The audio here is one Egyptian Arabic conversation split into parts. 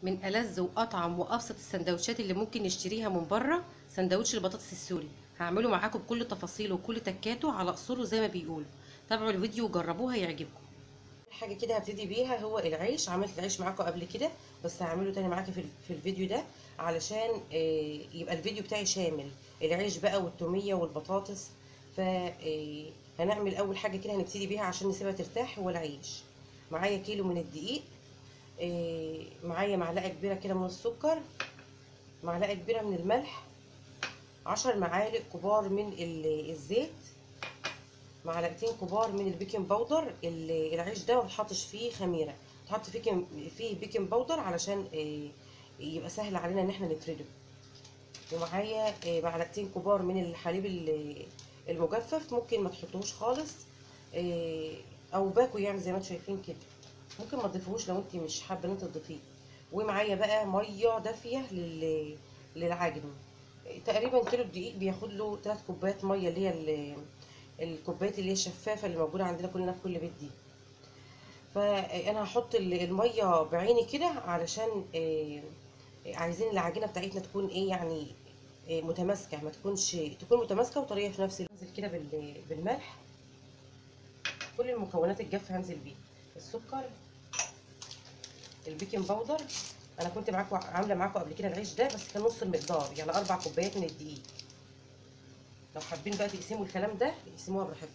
من ألذ وأطعم وأبسط السندوتشات اللي ممكن نشتريها من بره سندوتش البطاطس السوري هعمله معاكم بكل تفاصيله وكل تكاته على أصوله زي ما بيقولوا تابعوا الفيديو وجربوه هيعجبكم حاجة كده هبتدي بيها هو العيش عملت العيش معاكم قبل كده بس هعمله تاني معاكم في, في الفيديو ده علشان آه يبقى الفيديو بتاعي شامل العيش بقى والتومية والبطاطس ف آه هنعمل أول حاجة كده هنبتدي بيها عشان نسيبها ترتاح هو العيش معايا كيلو من الدقيق إيه معايا معلقه كبيره كده من السكر معلقه كبيره من الملح عشر معالق كبار من الزيت معلقتين كبار من البيكنج باودر العيش ده ما بتحطش فيه خميره تحط فيه فيه بيكنج باودر علشان إيه يبقى سهل علينا ان احنا نفرده ومعايا إيه معلقتين كبار من الحليب المجفف ممكن ما تحطوش خالص او باكو يعني زي ما انتم شايفين كده ممكن ما تضيفوش لو انت مش حابه ان انت تضيفيه ومعايا بقى ميه دافيه لل... للعجن تقريبا كيلو الدقيق بياخد له 3 كوبايات ميه اللي هي الكوبايات اللي هي الشفافه اللي موجوده عندنا كلنا في كل بيت دي فانا هحط الميه بعيني كده علشان عايزين العجينه بتاعتنا تكون ايه يعني متماسكه ما تكونش تكون متماسكه وطريه في نفس الوقت انزل كده بالملح كل المكونات الجافه هنزل بيها السكر البيكنج باودر انا كنت معاكم عامله معاكم قبل كده العيش ده بس كان نص المقدار يعني اربع كوبايات من الدقيق لو حابين بقى تقسموا الكلام ده اقسموها براحتكم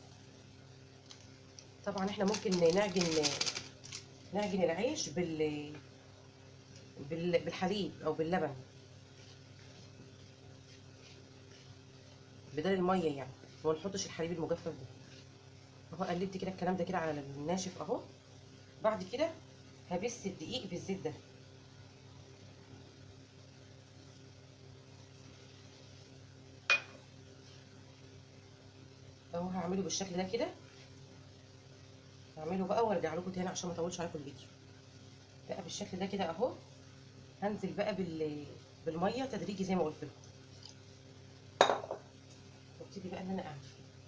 طبعا احنا ممكن نعجن نعجن العيش بال بالحليب او باللبن بدل الميه يعني وما نحطش الحليب المجفف ده اهو قلبت كده الكلام ده كده على الناشف اهو بعد كده هبس الدقيق بالزيت ده اهو هعمله بالشكل ده كده هعمله بقى وارجع لكم تاني عشان ما اطولش عليكم الفيديو بقى بالشكل ده كده اهو هنزل بقى بال بالميه تدريجي زي ما قلت لكم وابتدي بقى ان انا اعمل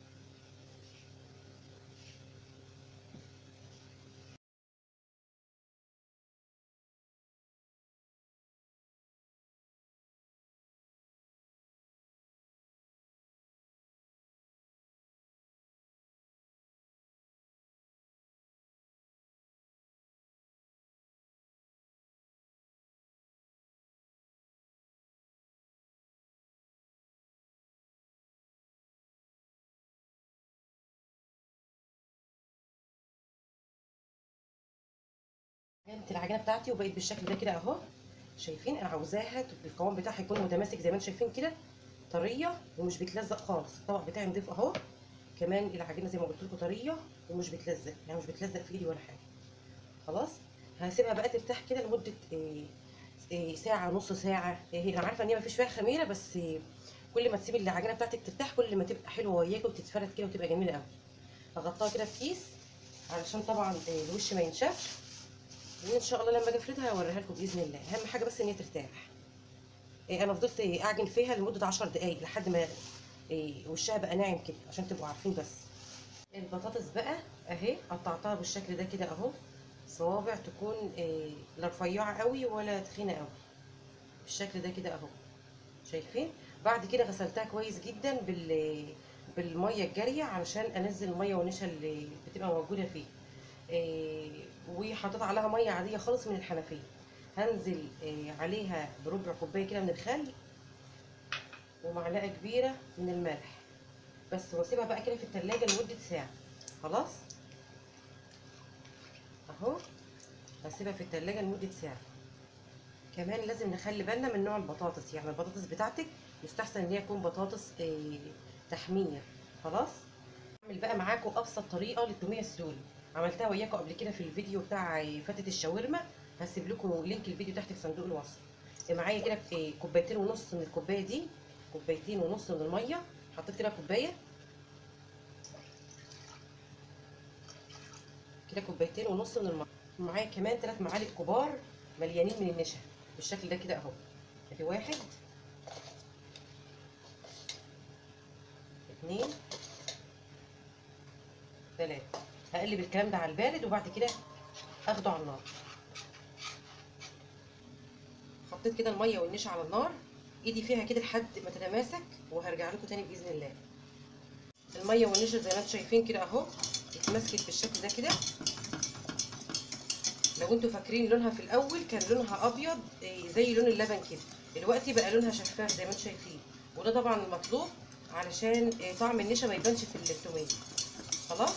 عجنت العجينه بتاعتي وبقت بالشكل ده كده اهو شايفين انا عاوزاها القوام بتاعها يكون متماسك زي ما انتم شايفين كده طريه ومش بتلزق خالص الطبق بتاعي نضيف اهو كمان العجينه زي ما قلت لكم طريه ومش بتلزق يعني مش بتلزق في ايدي ولا حاجه خلاص هسيبها بقى ترتاح كده لمده إيه إيه ساعه نص ساعه إيه انا عارفه ان هي مفيش فيها خميره بس كل ما تسيبي العجينه بتاعتك ترتاح كل ما تبقى حلوه وياكل وتتفرد كده وتبقى جميله قوي هغطاها كده في كيس علشان طبعا الوش ما ينشفش وان شاء الله لما اجي افردها هوريها لكم باذن الله اهم حاجه بس ان هي ترتاح إيه انا فضلت اعجن فيها لمده 10 دقائق لحد ما إيه وشها بقى ناعم كده عشان تبقوا عارفين بس البطاطس بقى اهي قطعتها بالشكل ده كده اهو صوابع تكون إيه لا رفيعه قوي ولا تخينه قوي بالشكل ده كده اهو شايفين بعد كده غسلتها كويس جدا بال بالميه الجاريه علشان انزل الميه والنشا اللي بتبقى موجوده فيه إيه وحطيت عليها ميه عاديه خالص من الحنفيه هنزل إيه عليها بربع كوبايه كده من الخل ومعلقه كبيره من الملح بس واسيبها بقى كده في التلاجة لمده ساعه خلاص اهو هسيبها في التلاجة لمده ساعه كمان لازم نخلي بالنا من نوع البطاطس يعني البطاطس بتاعتك يستحسن ان هي تكون بطاطس إيه تحمير خلاص اعمل بقى معاكم ابسط طريقه للتوميه السوري عملتها وياكم قبل كده في الفيديو بتاع فتة الشاورما هسيب لكم لينك الفيديو تحت في صندوق الوصف معايا كده كوبايتين ونص من الكوبايه دي كوبايتين ونص من الميه حطيت كده كوبايه كده كوبايتين ونص من الميه معايا كمان ثلاث معالق كبار مليانين من النشا بالشكل ده كده اهو ادي واحد اتنين تلاته هقلب الكلام ده على البارد وبعد كده اخده على النار حطيت كده الميه والنشا على النار ايدي فيها كده لحد ما تتماسك وهرجع لكم تاني باذن الله الميه والنشا زي ما انتم شايفين كده اهو اتمسكت بالشكل ده كده لو انتوا فاكرين لونها في الاول كان لونها ابيض زي لون اللبن كده دلوقتي بقى لونها شفاف زي ما انتم شايفين وده طبعا المطلوب علشان طعم النشا ما يبانش في التوميه خلاص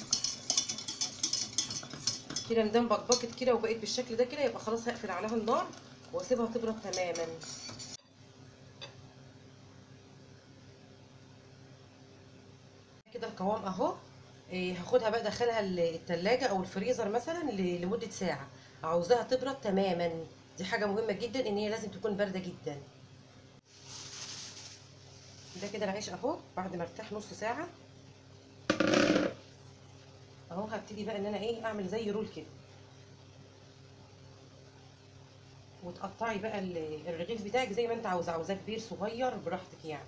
كده مدام بقبقت كده وبقت بالشكل ده كده يبقى خلاص هقفل عليها النار واسيبها تبرد تماما كده القوام اهو هاخدها بقى ادخلها التلاجة او الفريزر مثلا لمدة ساعة عاوزاها تبرد تماما دي حاجة مهمة جدا ان هي لازم تكون باردة جدا ده كده العيش اهو بعد ما ارتاح نص ساعة اهو هبتدي بقى ان انا ايه اعمل زي رول كده وتقطعي بقى الرغيف بتاعك زي ما انت عاوزه عاوزاه كبير صغير براحتك يعني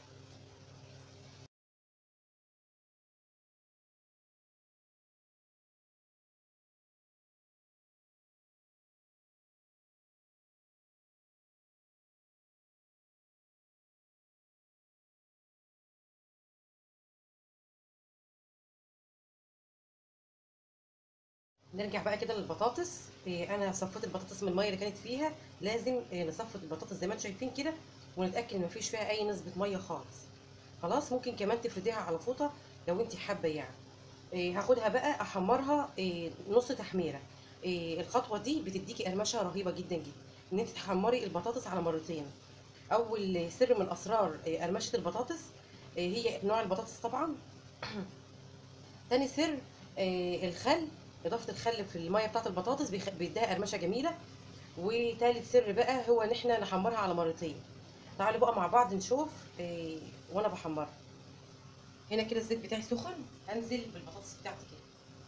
نرجع بقى كده للبطاطس إيه انا صفيت البطاطس من الميه اللي كانت فيها لازم إيه نصفي البطاطس زي ما انتم شايفين كده ونتاكد ان مفيش فيها اي نسبه ميه خالص خلاص ممكن كمان تفرديها على فوطه لو انت حابه يعني إيه هاخدها بقى احمرها إيه نص تحميره إيه الخطوه دي بتديكي قرمشه رهيبه جدا جدا ان انت تحمري البطاطس على مرتين اول سر من اسرار إيه قرمشه البطاطس إيه هي نوع البطاطس طبعا تاني سر إيه الخل اضافه الخل في الميه بتاعه البطاطس بيديها قرمشه جميله وتالت سر بقى هو ان احنا نحمرها على مرتين تعالوا بقى مع بعض نشوف إيه وانا بحمرها هنا كده الزيت بتاعي سخن هنزل بالبطاطس بتاعتي كده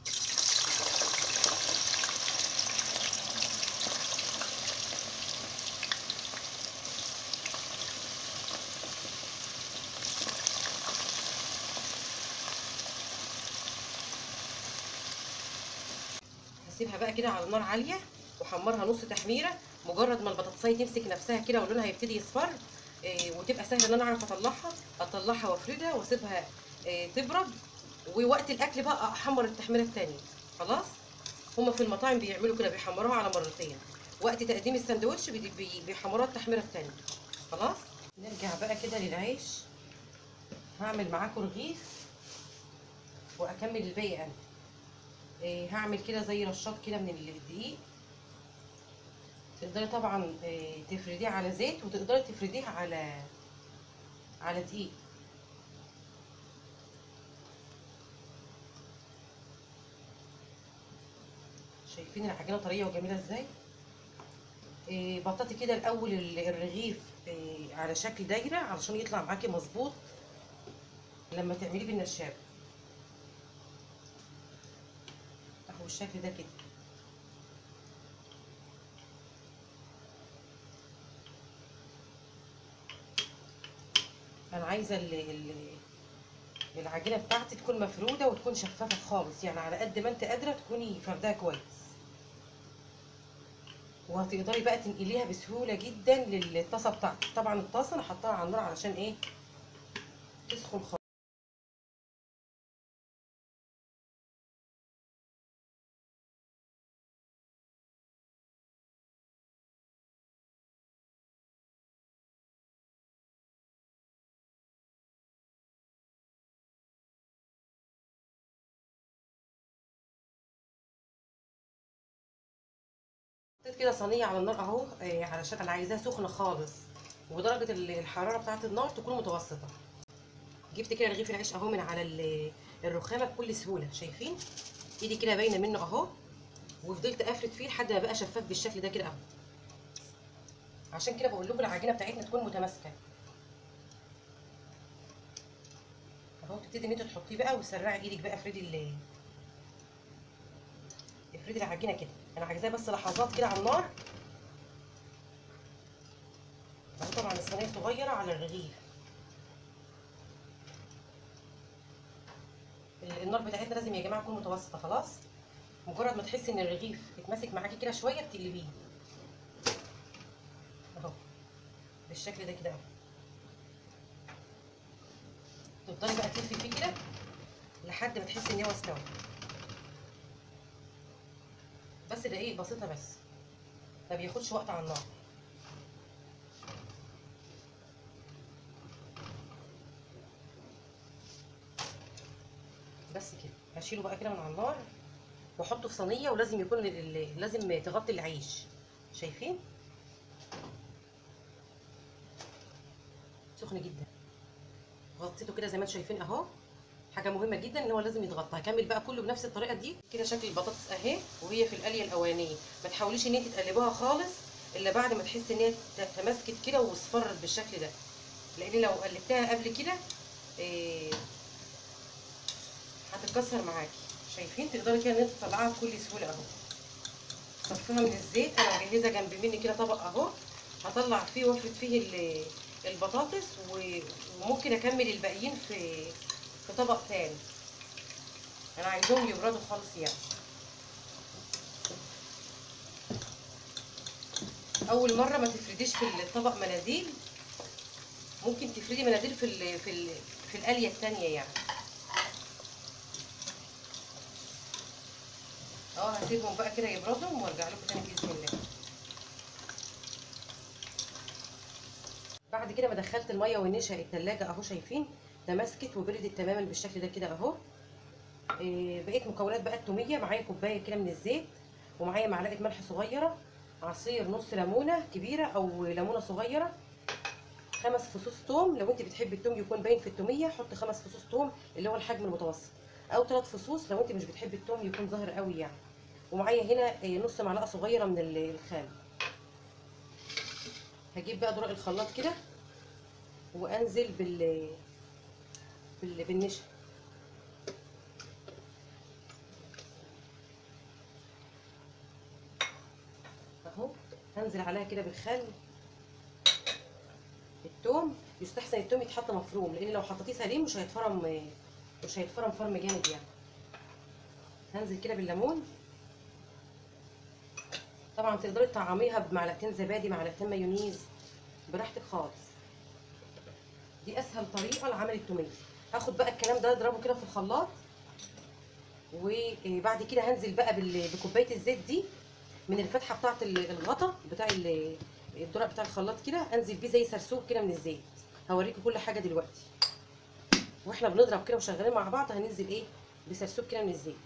هسيبها بقى كده على نار عاليه واحمرها نص تحميره مجرد ما البطاطسايه تمسك نفسها كده ولونها يبتدي يصفر إيه وتبقى سهله ان انا اعرف اطلعها اطلعها وافردها واسيبها إيه تبرد ووقت الاكل بقى احمر التحميره الثانيه خلاص هما في المطاعم بيعملوا كده بيحمروها على مرتين وقت تقديم السندوتش بيحمروها التحميره الثانيه خلاص نرجع بقى كده للعيش هعمل معاكم رغيف واكمل الباقي انا إيه هعمل كده زي رشاط كده من الدقيق تقدري طبعا إيه تفرديه على زيت وتقدري تفرديه على على دقيق شايفين العجينه طريه وجميله ازاي إيه بططي كده الاول الرغيف إيه على شكل دايره علشان يطلع معاكي مظبوط لما تعمليه بالنشاب اهو الشكل ده كده انا عايزه ال ال العجينه بتاعتي تكون مفروده وتكون شفافه خالص يعني على قد ما انت قادره تكوني فرداها كويس وهتقدري بقى تنقليها بسهوله جدا للطاسه بتاعتك طبعا الطاسه انا حطاها على النار علشان ايه تسخن خالص حطيت كده صينيه على النار اهو آه علشان انا عايزاها سخنه خالص ودرجه الحراره بتاعه النار تكون متوسطه جبت كده رغيف العيش اهو من على الرخامه بكل سهوله شايفين ايدي كده باينه منه اهو وفضلت افرد فيه لحد ما بقى شفاف بالشكل ده كده اهو عشان كده بقول لكم العجينه بتاعتنا تكون متماسكه اهو تبتدي ان انت تحطيه بقى وتسرعي ايدك بقى افردي ال افردي العجينه كده انا عايزاها بس لحظات كده على النار اهو طبعا الصينيه صغيره على الرغيف النار بتاعتنا لازم يا جماعه تكون متوسطه خلاص مجرد ما تحسي ان الرغيف اتمسك معاكي كده شويه بتقلبيه اهو بالشكل ده كده اهو تفضلي بقى تلفي فيه كده لحد ما تحسي ان هو استوى بس دقيق بسيطه بس ما بياخدش وقت على النار بس كده هشيله بقى كده من على النار واحطه في صينيه ولازم يكون ال- ال- لازم تغطي العيش شايفين سخن جدا غطيته كده زي ما انتم شايفين اهو حاجه مهمه جدا ان هو لازم يتغطى هكمل بقى كله بنفس الطريقه دي كده شكل البطاطس اهي وهي في القليه الاولانيه ما تحاوليش ان انت تقلبوها خالص الا بعد ما تحسي ان هي تماسكت كده واصفرت بالشكل ده لان لو قلبتها قبل كده إيه هتتكسر معاكي شايفين تقدري كده ان انت تطلعيها بكل سهوله اهو صفيها من الزيت انا مجهزه جنب مني كده طبق اهو هطلع فيه وافرد فيه ال- البطاطس و- وممكن اكمل الباقيين في في طبق تاني انا عايزهم يبردوا خالص يعني اول مره ما تفرديش في الطبق مناديل ممكن تفردي مناديل في ال في ال في القليه التانيه يعني اه هسيبهم بقى كده يبردوا وارجع لكم تاني باذن الله بعد كده ما دخلت الميه والنشا التلاجة اهو شايفين تماسكت وبردت تماما بالشكل ده كده اهو إيه بقيت مكونات بقى التوميه معايا كوبايه كده من الزيت ومعايا معلقه ملح صغيره عصير نص ليمونه كبيره او ليمونه صغيره خمس فصوص توم لو انت بتحبي التوم يكون باين في التوميه حط خمس فصوص توم اللي هو الحجم المتوسط او ثلاث فصوص لو انت مش بتحبي التوم يكون ظاهر قوي يعني ومعايا هنا إيه، نص معلقه صغيره من ال- الخل هجيب بقى درق الخلاط كده وانزل بال بال- بالنشا اهو هنزل عليها كده بالخل التوم يستحسن التوم يتحط مفروم لان لو حطيتيه سليم مش هيتفرم مش هيتفرم فرم جامد يعني هنزل كده بالليمون طبعا تقدري تطعميها بمعلقتين زبادي معلقتين مايونيز براحتك خالص دي اسهل طريقه لعمل التوميه هاخد بقى الكلام ده اضربه كده في الخلاط وبعد كده هنزل بقى بال- بكوبايه الزيت دي من الفتحه بتاعه ال- الغطا بتاع ال- الدرق بتاع الخلاط كده انزل بيه زي سرسوب كده من الزيت هوريكم كل حاجه دلوقتي واحنا بنضرب كده وشغالين مع بعض هننزل ايه بسرسوب كده من الزيت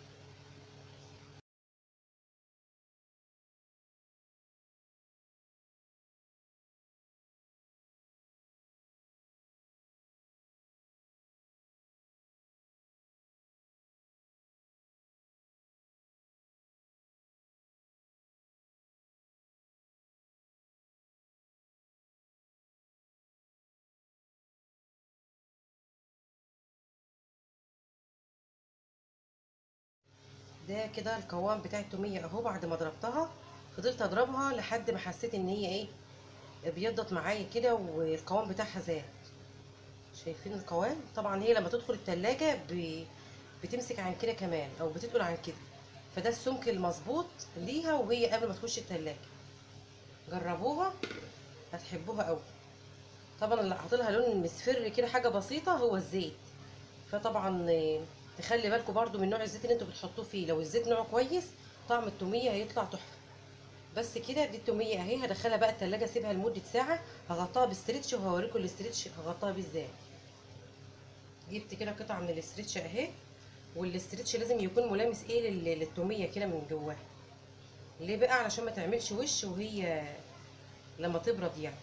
ده كده القوام بتاع التوميه اهو بعد ما ضربتها فضلت اضربها لحد ما حسيت ان هي ايه ابيضت معايا كده والقوام بتاعها زاد شايفين القوام طبعا هي لما تدخل التلاجة ب... بتمسك عن كده كمان او بتتقل عن كده فده السمك المظبوط ليها وهي قبل ما تخش التلاجة جربوها هتحبوها قوي طبعا اللي حاطلها لون مصفر كده حاجه بسيطه هو الزيت فطبعا آه، تخلي بالكم برضو من نوع الزيت اللي انتوا بتحطوه فيه لو الزيت نوعه كويس طعم التوميه هيطلع تحفه بس كده دي التوميه اهي هدخلها بقى التلاجة اسيبها لمده ساعه هغطاها باسترتش وهوريكم الاسترتش هغطاها بيه ازاي جبت كده قطعه من الاسترتش اهي والاسترتش لازم يكون ملامس ايه لل- للتوميه كده من جواها ليه بقى علشان ما تعملش وش وهي لما تبرد يعني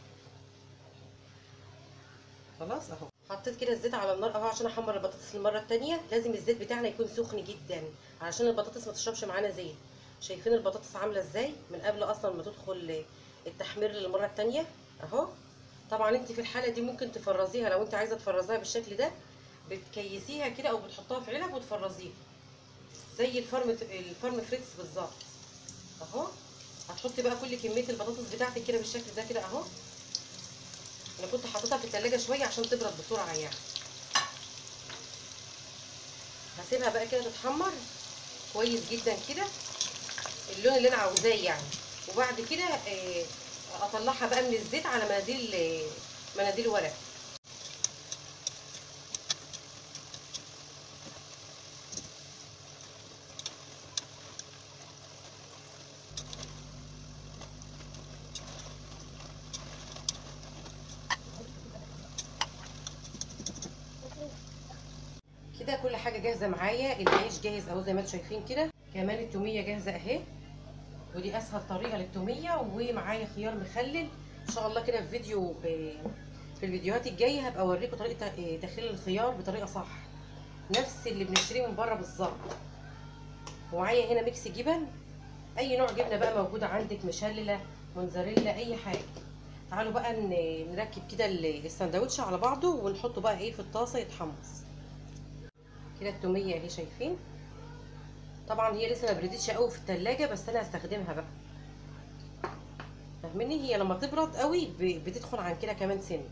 خلاص اهو حطيت كده الزيت على النار اهو عشان احمر البطاطس المره التانية لازم الزيت بتاعنا يكون سخن جدا علشان البطاطس ما تشربش معانا زيت شايفين البطاطس عامله ازاي من قبل اصلا ما تدخل التحمير للمره التانية اهو طبعا انت في الحاله دي ممكن تفرزيها لو انت عايزه تفرزيها بالشكل ده بتكيسيها كده او بتحطها في علب وتفرزيها زي الفرم الفرم فريكس بالظبط اهو هتحطي بقى كل كميه البطاطس بتاعتك كده بالشكل ده كده اهو انا كنت حاططها في التلاجة شويه عشان تبرد بسرعه يعني هسيبها بقى كده تتحمر كويس جدا كده اللون اللي انا عاوزاه يعني وبعد كده آه، واطلعها بقى من الزيت على مناديل مناديل ورق كده كل حاجه جاهزه معايا العيش جاهز اهو زي ما انتم شايفين كده كمان التوميه جاهزه اهي ودي اسهل طريقه للتوميه ومعايا خيار مخلل ان شاء الله كده في فيديو في الفيديوهات الجايه هبقى اوريكم طريقه تخليل الخيار بطريقه صح نفس اللي بنشتريه من بره بالظبط ومعايا هنا ميكس جبن اي نوع جبنه بقى موجوده عندك مشلله موزاريلا اي حاجه تعالوا بقى نركب كده الساندوتش على بعضه ونحطه بقى ايه في الطاسه يتحمص كده التوميه اهي شايفين طبعا هي لسه ما بردتش قوي في التلاجة بس انا هستخدمها بقى فاهميني هي لما تبرد قوي بتدخل عن كده كمان سن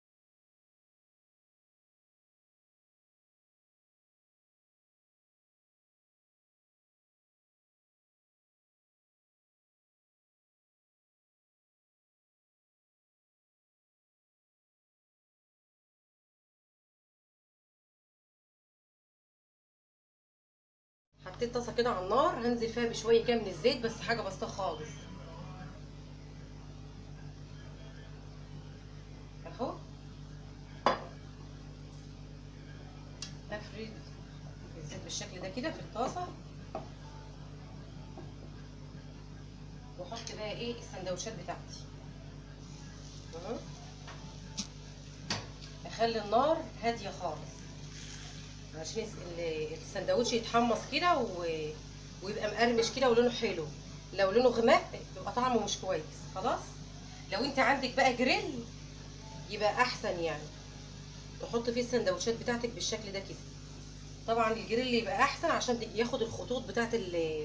حطيت طاسه كده على النار هنزل فيها بشويه كده من الزيت بس حاجه بسيطه خالص اهو افرد الزيت بالشكل ده كده في الطاسه واحط بقى ايه السندوتشات بتاعتي اهو اخلي النار هاديه خالص عشان السندوتش يتحمص كده و... ويبقى مقرمش كده ولونه حلو لو لونه غماء يبقى طعمه مش كويس خلاص لو انت عندك بقى جريل يبقى احسن يعني تحط فيه السندوتشات بتاعتك بالشكل ده كده طبعا الجريل يبقى احسن عشان ياخد الخطوط بتاعت ال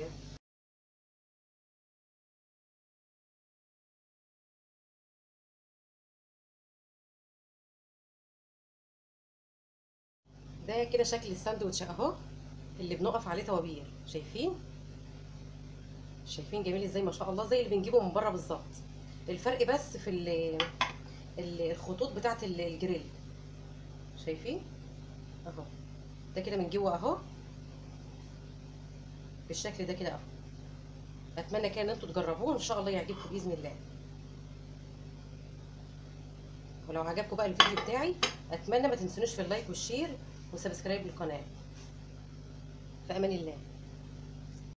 ده كده شكل الساندوتش اهو اللي بنقف عليه توابير شايفين شايفين جميل ازاي ما شاء الله زي اللي بنجيبه من بره بالظبط الفرق بس في ال الخطوط بتاعه الجريل شايفين اهو ده كده من جوه اهو بالشكل ده كده اهو اتمنى كده ان انتوا تجربوه ان شاء الله يعجبكم باذن الله ولو عجبكم بقى الفيديو بتاعي اتمنى ما تنسونوش في اللايك والشير وسبسكرايب للقناه في امان الله